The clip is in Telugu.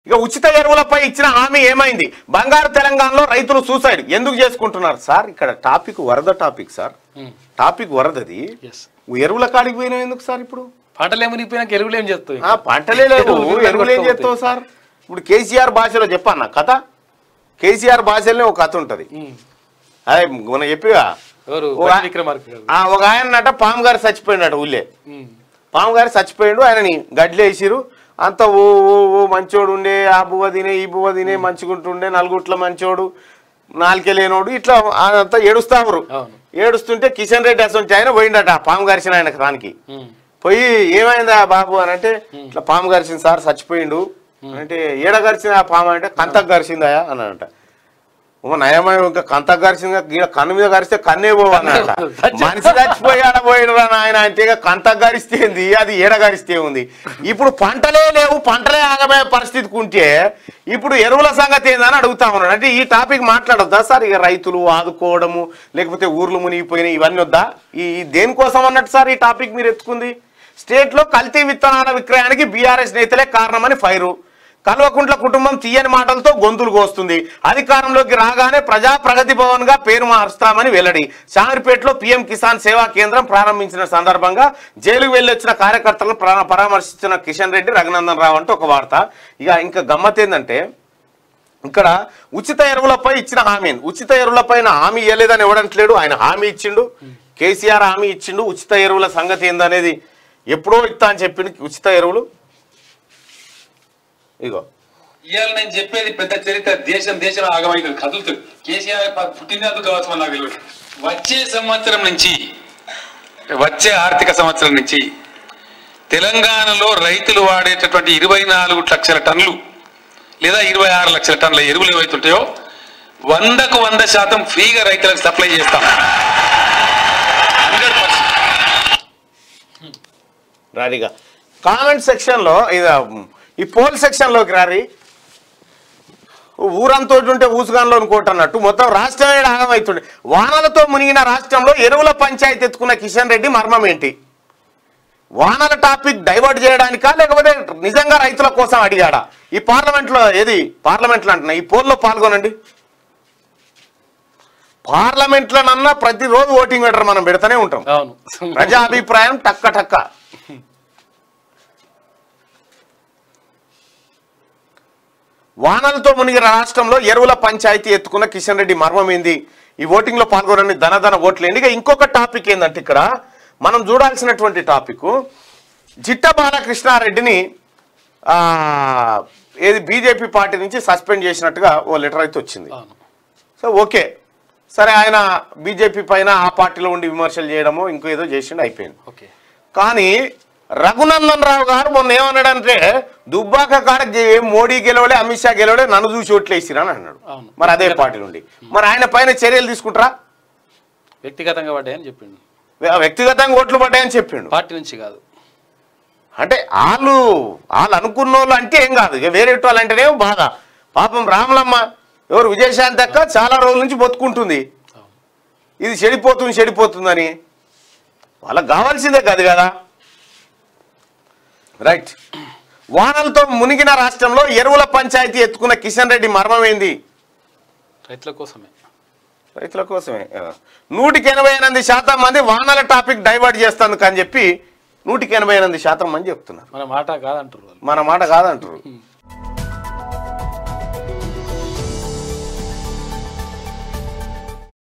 ఇక ఉచిత ఎరువులపై ఇచ్చిన హామీ ఏమైంది బంగారు తెలంగాణలో రైతులు సూసైడ్ ఎందుకు చేసుకుంటున్నారు సార్ ఇక్కడ టాపిక్ వరద టాపిక్ సార్ టాపిక్ వరదది ఎస్ ఎరువుల కాడికి పోయినా ఎందుకు సార్ ఇప్పుడు పంటలు ఏమునిపోయినాక ఎరువులు ఏం చేస్తాయి ఆ, పంటలే లేవు ఎరువులు ఎరువులు ఏం కొట్టుకుపోతాయి. చేస్తావు సార్ ఇప్పుడు కేసీఆర్ భాషలో చెప్పన్నా కథ కేసీఆర్ భాషలోనే ఒక కథ ఉంటది అదే మనం చెప్పిగా ఎవరు ఓ బట్టి ఆ- విక్రమార్క గారు ఆ, ఒక ఆయన నట పాము గారు చచ్చిపోయినట ఊళ్ళే ఉమ్. పాము గారు చచ్చిపోయిండు ఆయనని గడ్లు వేసిరు అంత ఓ ఓ ఓ మంచోడు ఉండే ఆ బువ్వ తినే ఈ బువ్వ తినే మంచిగుంటుండే నలుగుట్ల మంచోడు నాలుకే లేనోడు ఇట్లా అంతా ఏడుస్తావురు అవును ఏడుస్తుంటే కిషన్ రెడ్డి అసలు ఆయన పోయిండట ఆ పాము గరిచిన ఆయన దానికి ఉమ్. పోయి ఏమైందా బాబు అని అంటే ఇట్లా పాము గరిచింది సార్ చచ్చిపోయిండు అంటే ఏడ గరిచింది ఆ పాము అంటే కంతకు గరిచిందా అని అంట ఓ నయమై ఇంకా కంతకు గరిచింది ఈడ కన్ను మీద గరిస్తే కన్నే పోవన్నట మనిషి చచ్చిపోయి ఆడ పోయినరా నాయన అంటే ఇక కంతకు గరిస్తే ఏంది అది ఏడ గరిస్తే ఉంది ఇప్పుడు పంటలే లేవు పంటలే ఆగబోయే పరిస్థితికి ఉంటే ఇప్పుడు ఎరువుల సంగతి ఏందని అడుగుతా ఉన్నాడు అంటే ఈ టాపిక్ మాట్లాడొద్దా సార్ ఇక రైతులు ఆదుకోవడము లేకపోతే ఊర్లు మునిగిపోయినాయి ఇవన్నీ వద్దా ఈ ఈ దేనికోసం అన్నట్టు సార్ ఈ టాపిక్ మీరు ఎత్తుకుంది స్టేట్ లో కల్తీ విత్తనాల విక్రయానికి బీఆర్ఎస్ నేతలే కారణమని ఫైరు కల్వకుంట్ల కుటుంబం తీయని మాటలతో గొంతులు కోస్తుంది అధికారంలోకి రాగానే ప్రజా ప్రగతి భవన్ గా పేరు మారుస్తామని వెల్లడి శామీర్పేటలో పీఎం కిసాన్ సేవా కేంద్రం ప్రారంభించిన సందర్భంగా జైలుకు వెళ్ళొచ్చిన కార్యకర్తలను పరా- పరామర్శించిన కిషన్ రెడ్డి రఘునందన్ రావు అంటే ఒక వార్త ఇక ఇంకా గమ్మత్ ఏంటంటే ఇక్కడ ఉచిత ఎరువులపై ఇచ్చిన హామీ ఉచిత ఎరువులపైన హామీ ఇవ్వలేదని ఇవ్వడంట్లేడు ఆయన హామీ ఇచ్చిండు కేసీఆర్ హామీ ఇచ్చిండు ఉచిత ఎరువుల సంగతి ఏందనేది ఎప్పుడో ఇస్తా అని చెప్పిండు ఉచిత ఎరువులు ఇగో ఇవాళ నేను చెప్పేది పెద్ద చరిత్ర దేశం దేశం ఆగమైతుంది కదులుతుంది కేసీఆర్ ప- పుట్టినందుకు కావచ్చు నాకు తెలియదు వచ్చే సంవత్సరం నుంచి వచ్చే ఆర్థిక సంవత్సరం నుంచి తెలంగాణలో రైతులు వాడేటటువంటి ఇరవై నాలుగు లక్షల టన్నులు లేదా ఇరవై ఆరు లక్షల టన్నుల ఎరువులు ఏవైతుంటాయో వందకు వంద శాతం ఫ్రీగా రైతులకు సప్లై చేస్తాం హండ్రెడ్ పర్సెంట్ రారిగా కామెంట్ సెక్షన్లో ఇది ఈ పోల్ సెక్షన్లోకి రారి ఊరంతా ఉంటే ఊసుగాన్లో అనుకోటి అన్నట్టు మొత్తం రాష్ట్రమే ఆగమవుతుండే వానలతో మునిగిన రాష్ట్రంలో ఎరువుల పంచాయతీ ఎత్తుకున్న కిషన్ రెడ్డి మర్మం ఏంటి వానల టాపిక్ డైవర్ట్ చేయడానికా లేకపోతే నిజంగా రైతుల కోసం అడిగాడా ఈ పార్లమెంట్లో ఏది పార్లమెంట్లో అంటున్నా ఈ పోల్లో పాల్గొనండి పార్లమెంట్లోనన్నా ప్రతిరోజు ఓటింగ్ పెట్టరు మనం పెడతానే ఉంటాం అవును ప్రజా అభిప్రాయం టక్క టక్క వానలతో మునిగిన రాష్ట్రంలో ఎరువుల పంచాయతీ ఎత్తుకున్న కిషన్ రెడ్డి మర్మం ఏంది ఈ ఓటింగ్ లో పాల్గొనని ధనధన ఓట్లేండి ఇక ఇంకొక టాపిక్ ఏంటంటే ఇక్కడ మనం చూడాల్సినటువంటి టాపిక్ జిట్ట బాలకృష్ణారెడ్డిని ఆ, ఏది బీజేపీ పార్టీ నుంచి సస్పెండ్ చేసినట్టుగా ఓ లెటర్ అయితే వచ్చింది అవును సో ఓకే సరే ఆయన బీజేపీ పైన ఆ పార్టీలో ఉండి విమర్శలు చేయడమో ఇంకో ఏదో చేసిండు అయిపోయింది ఓకే కానీ రఘునందన్ రావు గారు మొన్న ఏమన్నాడంటే దుబ్బాక కాడ జే- మోడీ గెలవలే అమిత్ షా గెలవలే నన్ను చూసి ఓట్లు వేసిరని అన్నాడు అవును. మరి అదే పార్టీ నుండి మరి ఆయన పైన చర్యలు తీసుకుంటారా వ్యక్తిగతంగా పడ్డాయని చెప్పిండు వ్య- వ్యక్తిగతంగా ఓట్లు పడ్డాయని చెప్పిండు పార్టీ నుంచి కాదు అంటే వాళ్ళు వాళ్ళు అనుకున్న వాళ్ళు అంటే ఏం కాదు ఇక వేరే వాళ్ళు అంటేనే బాధ పాపం రామలమ్మ ఎవరు విజయశాంతి అక్క చాలా రోజుల నుంచి బతుకుంటుంది అవును ఇది చెడిపోతుంది చెడిపోతుందని వాళ్ళకి కావాల్సిందే కాదు కదా రైట్ వానలతో మునిగిన రాష్ట్రంలో ఎరువుల పంచాయతీ ఎత్తుకున్న కిషన్ రెడ్డి మర్మం ఏంది రైతుల కోసమే రైతుల కోసమే ఆ. నూటికి ఎనభై ఎనిమిది శాతం మంది వానల టాపిక్ డైవర్ట్ చేస్తాను అని చెప్పి నూటికి ఎనభై ఎనిమిది శాతం మంది చెప్తున్నారు మన మాట కాదంటారు వాళ్ళు మన మాట కాదంటారు